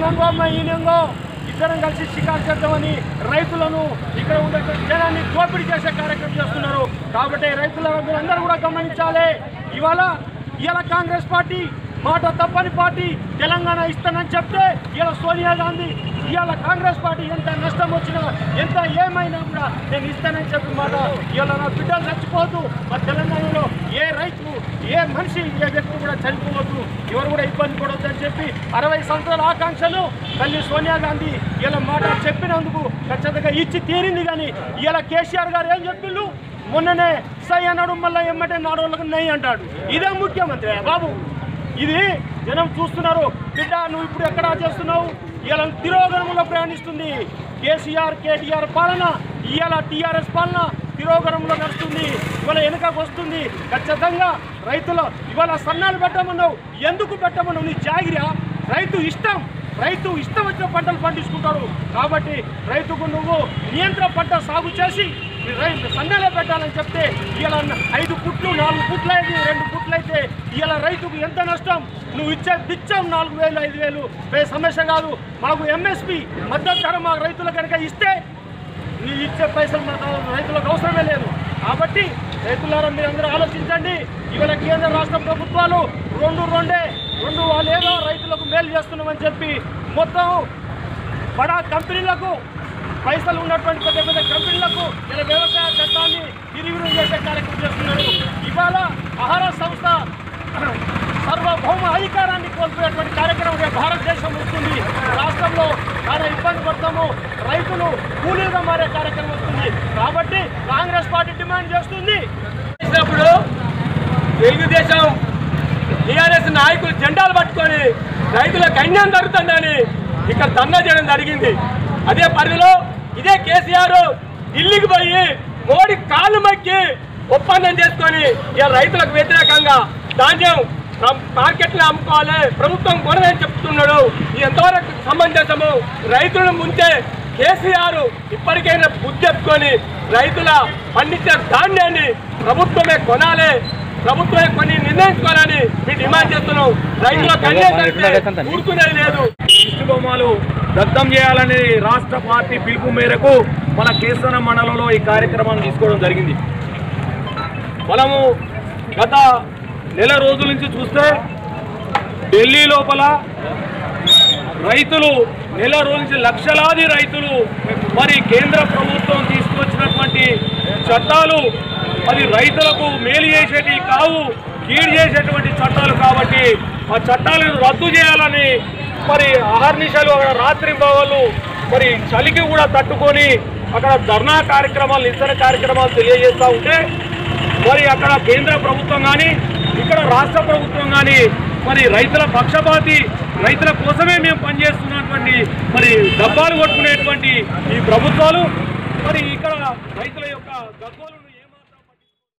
మనంగో మా ఈయనంగో ఇద్దరం కలిసి షికారు చేద్దామని రైతులను ఇక్కడ ఉండే జనాన్ని దోపిడీ చేసే కార్యక్రమం చేస్తున్నారు కాబట్టి రైతుల అందరూ కూడా గమనించాలి ఇవాళ ఇవాళ కాంగ్రెస్ పార్టీ మాట తప్పని పార్టీ తెలంగాణ ఇస్తానని చెప్తే ఇలా సోనియా గాంధీ ఇవాళ కాంగ్రెస్ పార్టీ ఎంత నష్టం వచ్చినా ఎంత ఏమైనా కూడా నేను ఇస్తానని చెప్పి మాట ఇవాళ నా బిడ్డలు చచ్చిపోతూ మా తెలంగాణలో ఏ రైతు ఏ మనిషి ఏ వ్యక్తి కూడా చనిపోవద్దు ఎవరు కూడా ఇబ్బంది పడవద్దు అని చెప్పి అరవై సంవత్సరాల ఆకాంక్షలు తల్లి సోనియా గాంధీ ఇలా మాట చెప్పినందుకు ఖచ్చితంగా ఇచ్చి తీరింది కానీ ఇలా కేసీఆర్ గారు ఏం చెప్పిండు మొన్ననే సై అన్నాడు మళ్ళీ ఎమ్మటే నాడోళ్ళకు నై అంటాడు ఇదే ముఖ్యమంత్రి బాబు ఇది జనం చూస్తున్నారు బిడ్డ నువ్వు ఇప్పుడు ఎక్కడ చేస్తున్నావు ఇలా తిరోగమనంలో ప్రయాణిస్తుంది కేసీఆర్ కేటీఆర్ పాలన ఇవాళ టీఆర్ఎస్ పాలన తిరోగమనంలో నడుస్తుంది ఇవాళ వెనుకకు వస్తుంది ఖచ్చితంగా రైతులు ఇవాళ సన్నాలు పెట్టమన్నావు ఎందుకు పెట్టమన్నావు నీ జాగిరా రైతు ఇష్టం రైతు ఇష్టం వచ్చిన పంటలు పండించుకుంటాడు కాబట్టి రైతుకు నువ్వు నియంత్రణ పంట సాగు చేసి ఈ రైతు సన్నలే పెట్టాలని చెప్తే ఇలా ఐదు పుట్లు నాలుగు పుట్లు అయితే రెండు పుట్లు అయితే ఇలా రైతుకు ఎంత నష్టం నువ్వు ఇచ్చే బిచ్చం నాలుగు వేలు ఐదు వేలు వే సమస్య కాదు మాకు ఎంఎస్పి మద్దతు ధర మా రైతుల కనుక ఇస్తే నీ ఇచ్చే పైసలు మనకు రైతులకు అవసరమే లేదు కాబట్టి రైతులారా మీరు అందరూ ఆలోచించండి ఇవాళ కేంద్ర రాష్ట్ర ప్రభుత్వాలు రెండు రెండే రెండు వాళ్ళు ఏదో రైతులకు మేలు చేస్తున్నామని చెప్పి మొత్తం బడా కంపెనీలకు పైసలు ఉన్నటువంటి పెద్ద పెద్ద కంపెనీలకు ఇలా వ్యవసాయ చట్టాన్ని తిరిగి చేసే కార్యక్రమం చేస్తున్నారు ఇవాళ ఆహార సంస్థ సార్వభౌమ అధికారాన్ని కోల్పోయేటువంటి కార్యక్రమం రేపు భారతదేశం వస్తుంది రాష్ట్రంలో చాలా ఇబ్బంది పడతాము రైతులు కూలీగా మారే కార్యక్రమం వస్తుంది కాబట్టి కాంగ్రెస్ పార్టీ డిమాండ్ చేస్తుంది చేసినప్పుడు తెలుగుదేశం టీఆర్ఎస్ నాయకులు జెండాలు పట్టుకొని రైతులకు అన్యాయం జరుగుతుందని ఇక్కడ ధర్నా చేయడం జరిగింది అదే పరిధిలో ఇదే కేసీఆర్ ఢిల్లీకి పోయి మోడీ కాళ్ళు మక్కి ఒప్పందం చేసుకొని ఇక రైతులకు వ్యతిరేకంగా ధాన్యం ప్ర- మార్కెట్లో అమ్ముకోవాలి ప్రభుత్వం కొనదని చెప్తున్నాడు ఇది ఎంతవరకు సమంజసము రైతులను ముందే కేసీఆర్ ఇప్పటికైనా బుద్ధి చెప్పుకొని రైతుల పండించే ధాన్యాన్ని ప్రభుత్వమే కొనాలి ప్రభుత్వమే కొన్ని నిర్ణయించుకోవాలని మేము డిమాండ్ చేస్తున్నాం రైతుల కన్యాసం ఊరుకునేది లేదు దిష్టి బొమ్మలు దగ్ధం చేయాలని రాష్ట్ర పార్టీ పిలుపు మేరకు మన కేసన మండలంలో ఈ కార్యక్రమాన్ని తీసుకోవడం జరిగింది మనము గత నెల రోజుల నుంచి చూస్తే ఢిల్లీ లోపల రైతులు నెల రోజుల నుంచి లక్షలాది రైతులు మరి కేంద్ర ప్రభుత్వం తీసుకొచ్చినటువంటి చట్టాలు మరి రైతులకు మేలు చేసేటివి కావు కీడు చేసేటువంటి చట్టాలు కాబట్టి ఆ చట్టాలను రద్దు చేయాలని మరి అహర్నిశలు అక్కడ రాత్రి బావాలు మరి చలికి కూడా తట్టుకొని అక్కడ ధర్నా కార్యక్రమాలు నిరసన కార్యక్రమాలు తెలియజేస్తూ ఉంటే మరి అక్కడ కేంద్ర ప్రభుత్వం కానీ ఇక్కడ రాష్ట్ర ప్రభుత్వం కానీ మరి రైతుల పక్షపాతి రైతుల కోసమే మేము పనిచేస్తున్నటువంటి మరి డబ్బాలు కొట్టుకునేటువంటి ఈ ప్రభుత్వాలు మరి ఇక్కడ రైతుల యొక్క గగ్గోలు